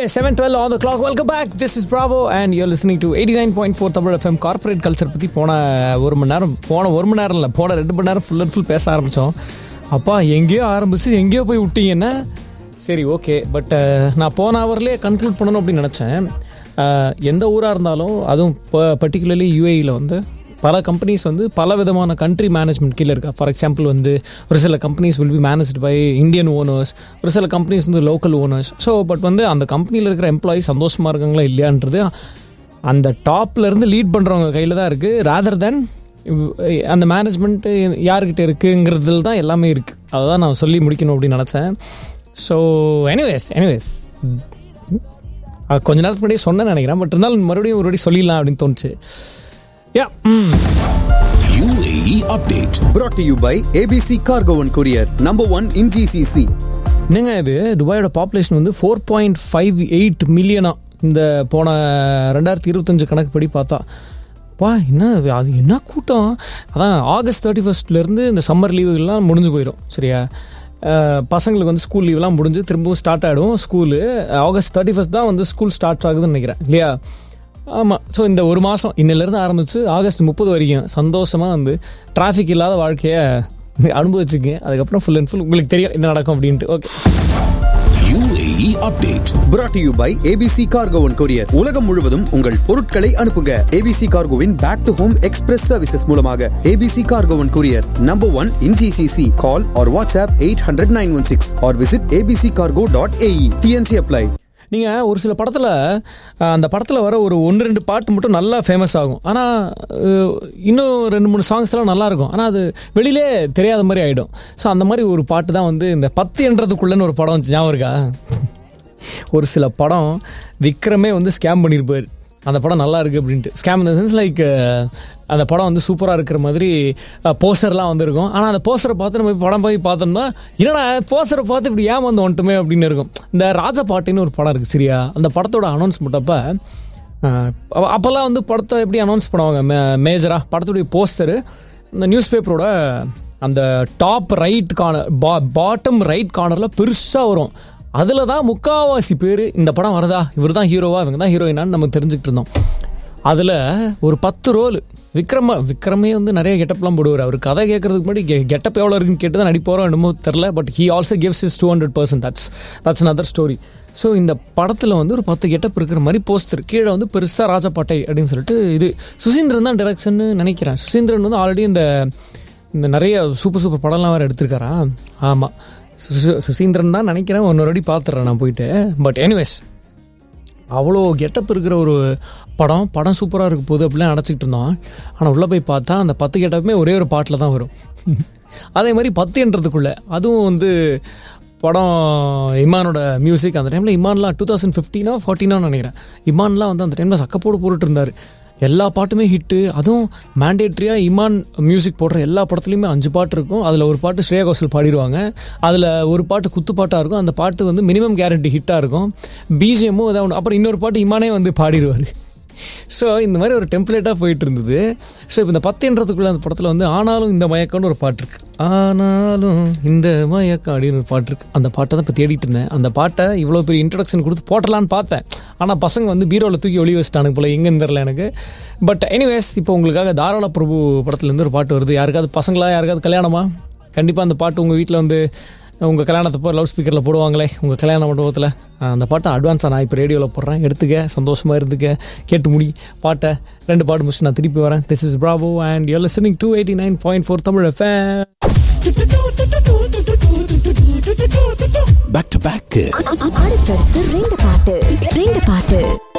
Okay, 712 on the clock. Welcome back. This is Bravo and you're listening to 89.4 Tamil FM corporate culture பற்றி போன ஒரு மணி நேரம் போன ஒரு மணி நேரம் இல்லை போன ரெண்டு மணி நேரம் ஃபுல் அண்ட் ஃபுல் பேச ஆரம்பித்தோம் அப்பா எங்கேயோ ஆரம்பிச்சு எங்கேயோ போய் விட்டீங்கன்னா சரி ஓகே பட் நான் போன ஹவர்லேயே கன்க்ளூட் பண்ணணும் அப்படின்னு நினச்சேன் அஹ், எந்த ஊராக இருந்தாலும் அதுவும் பர்டிகுலர்லி யூஏயில் வந்து பல கம்பெனிஸ் வந்து பல விதமான கண்ட்ரி மேனேஜ்மெண்ட் கீழே இருக்கா ஃபார் எக்ஸாம்பிள் வந்து ஒரு சில companies will be managed by Indian owners ஒரு சில கம்பெனிஸ் வந்து லோக்கல் ஓனர்ஸ் ஸோ பட் வந்து அந்த கம்பெனியில் இருக்கிற எம்ப்ளாயி சந்தோஷமாக இருக்காங்களா இல்லையான்றது அந்த டாப்ல இருந்து லீட் பண்ணுறவங்க கையில் தான் இருக்குது ரேதர் தென் அந்த மேனேஜ்மெண்ட் யார்கிட்ட இருக்குங்கிறதுல தான் எல்லாமே இருக்குது அதை தான் நான் சொல்லி முடிக்கணும் அப்படின்னு நினச்சேன் ஸோ எனிவேஸ் எனிவேஸ் கொஞ்ச நேரத்துக்கு முன்னாடியே சொன்னேன்னு நினைக்கிறேன் பட் இருந்தாலும் மறுபடியும் ஒரு வாட்டி சொல்லிடலாம் அப்படின்னு தோணுச்சு யா ம் UAE update. brought to you by ABC Cargo and Courier, number one in GCC. என்னங்க இது துபாயோட பாப்புலேஷன் வந்து ஃபோர் பாயிண்ட் ஃபைவ் எயிட் மில்லியனா இந்த போன ரெண்டாயிரத்தி இருபத்தஞ்சு கணக்குப்படி பார்த்தா வா என்ன அது என்ன கூட்டம் அதான் ஆகஸ்ட் தேர்ட்டி ஃபஸ்ட்லேருந்து இந்த சம்மர் லீவுகள்லாம் முடிஞ்சு போயிடும் சரியா அஹ், பசங்களுக்கு வந்து ஸ்கூல் லீவ்லாம் முடிஞ்சு திரும்பவும் ஸ்டார்ட் ஆகிடும் ஸ்கூலு ஆகஸ்ட் தேர்ட்டி ஃபஸ்ட் தான் வந்து ஸ்கூல் ஸ்டார்ட் ஆகுதுன்னு நினைக்கிறேன் இல்லையா ஆமாம் ஸோ இந்த ஒரு மாதம் இன்னிலேருந்து ஆரம்பித்து ஆகஸ்ட் முப்பது வரைக்கும் சந்தோஷமாக வந்து டிராஃபிக் இல்லாத வாழ்க்கையை அனுபவிச்சுங்க அதுக்கப்புறம் ஃபுல் அண்ட் ஃபுல் உங்களுக்கு தெரியும் என்ன நடக்கும் அப்படின்ட்டு okay UAE update. brought to you by ABC Cargo and Courier. உலகம் முழுவதும் உங்கள் பொருட்களை அனுப்புங்க ABC Cargoவின் back to home express services மூலமாக ABC Cargo and Courier, number one in GCC. Call or WhatsApp 800-916 or visit abccargo.ae. TNC apply. நீங்கள் ஒரு சில படத்தில் அந்த படத்தில் வர ஒரு ஒன்று ரெண்டு பாட்டு மட்டும் நல்லா ஃபேமஸ் ஆகும் ஆனால் இன்னும் ரெண்டு மூணு சாங்ஸ்லாம் நல்லா இருக்கும் ஆனால் அது வெளியிலே தெரியாத மாதிரி ஆகிடும் ஸோ அந்த மாதிரி ஒரு பாட்டு தான் வந்து இந்த பத்து என்றதுக்குள்ளன்னு ஒரு படம் வந்துச்சு, ஞாபகம் இருக்கா ஒரு சில படம் விக்ரமே வந்து ஸ்கேம் பண்ணியிருப்பார் அந்த படம் நல்லா இருக்கு அப்படின்ட்டு ஸ்கேம் இந்த சென்ஸ் லைக் அந்த படம் வந்து சூப்பராக இருக்கிற மாதிரி போஸ்டர்லாம் வந்திருக்கும் ஆனால் அந்த போஸ்டரை பார்த்து நம்ம போய் படம் போய் பார்த்தோம்னா என்னடா போஸ்டரை பார்த்து இப்படி ஏன் வந்து வந்துட்டுமே அப்படின்னு இருக்கும் இந்த ராஜா பாட்டின்னு ஒரு படம் இருக்குது சரியா அந்த படத்தோட அனௌன்ஸ்மெண்ட் அப்போ அஹ் அப்போல்லாம் வந்து படத்தை எப்படி அனௌன்ஸ் பண்ணுவாங்க மே மேஜராக படத்துடைய போஸ்டரு இந்த நியூஸ் பேப்பரோட அந்த டாப் ரைட் கார்னர் பா பாட்டம் ரைட் கார்னரில் பெருசாக வரும் அதில் தான் முக்காவாசி பேர் இந்த படம் வருதா இவர் தான் ஹீரோவா இவங்க தான் ஹீரோயினான்னு நம்ம தெரிஞ்சுக்கிட்டு இருந்தோம் அதில் ஒரு பத்து ரோல் விக்ரம விக்ரமே வந்து நிறைய கெட்டப்லாம் போடுவார் அவர் கதை கேட்கறதுக்கு முன்னாடி கெட்டப் எவ்வளோ இருக்குன்னு கேட்டு தான் நடிப்போகிறோம் என்னமோ தெரில but he also gives is two hundred percent that's that's another story so இந்த படத்தில் வந்து ஒரு பத்து கெட்டப் இருக்கிற மாதிரி போஸ்டர் கீழே வந்து பெருசாக ராஜபாட்டை அப்படின்னு சொல்லிட்டு இது சுசீந்திரன் தான் டிரெக்ஷன்னு நினைக்கிறேன் சுசீந்திரன் வந்து ஆல்ரெடி இந்த இந்த நிறைய சூப்பர் சூப்பர் படம்லாம் வேறு எடுத்திருக்காரா ஆமாம் சுசு சுசீந்திரன் தான் நினைக்கிறேன் இன்னொரு வாட்டி பார்த்துட்றேன் நான் போயிட்டு பட் எனிவேஸ் அவ்வளோ கெட்டப் இருக்கிற ஒரு படம் படம் சூப்பராக இருக்க போகுது அப்படிலாம் அடைச்சிக்கிட்டு இருந்தோம் ஆனால் உள்ளே போய் பார்த்தா அந்த பத்து கெட்டப்புமே ஒரே ஒரு பாட்டில் தான் வரும் அதே மாதிரி பத்துன்றதுக்குள்ளே அதுவும் வந்து படம் இமானோட மியூசிக் அந்த டைமில் இமான்லாம் டூ தௌசண்ட் ஃபிஃப்டீனோ ஃபார்ட்டினோ நினைக்கிறேன் இமான்லாம் வந்து அந்த டைமில் சக்கப்போடு போட்டுட்டு இருந்தார் எல்லா பாட்டுமே ஹிட்டு அதுவும் மேண்டேட்ரியாக இமான் மியூசிக் போடுற எல்லா படத்துலையுமே அஞ்சு பாட்டு இருக்கும் அதில் ஒரு பாட்டு ஸ்ரேயா கோஷல் பாடிடுவாங்க அதில் ஒரு பாட்டு குத்து பாட்டாக இருக்கும் அந்த பாட்டு வந்து மினிமம் கேரண்டி ஹிட்டாக இருக்கும் பிஜிஎம்மும் ஏதாவது ஒன்று அப்புறம் இன்னொரு பாட்டு இமானே வந்து பாடிடுவார் ஸோ இந்த மாதிரி ஒரு டெம்ப்ளேட்டாக போயிட்டு இருந்தது ஸோ இப்போ இந்த பத்துன்றதுக்குள்ள அந்த படத்தில் வந்து ஆனாலும் இந்த மயக்கம்னு ஒரு பாட்டு இருக்கு ஆனாலும் இந்த மயக்கம் அப்படின்னு ஒரு பாட்டு இருக்கு அந்த பாட்டை தான் இப்போ தேடிட்டு இருந்தேன் அந்த பாட்டை இவ்வளோ பெரிய இன்ட்ரடக்ஷன் கொடுத்து போட்டலான்னு பார்த்தேன் ஆனால் பசங்க வந்து பீரோவில் தூக்கி ஒளி வச்சிட்டானுங்க போல எங்கன்னு தெரில எனக்கு பட் எனிவேஸ் இப்போ உங்களுக்காக தாராள பிரபு படத்துலேருந்து ஒரு பாட்டு வருது யாருக்காவது பசங்களா யாருக்காவது கல்யாணமா கண்டிப்பாக அந்த பாட்டு உங்கள் வீட்டில் வந்து உங்கள் கல்யாணத்தப்போ லவுட் ஸ்பீக்கரில் போடுவாங்களே உங்கள் கல்யாண மண்டபத்தில் அந்த பாட்டை அட்வான்ஸாக நான் இப்போ ரேடியோவில் போடுறேன் எடுத்துக்க சந்தோஷமாக இருந்துக்க கேட்டு முடி பாட்டை ரெண்டு பாட்டு முடிச்சு நான் திருப்பி வரேன் this is Bravo and you listening to eighty nine point four Tamil FM Back to back. அடுத்தடுத்து ரெண்டு பாட்டு ரெண்டு பாட்டு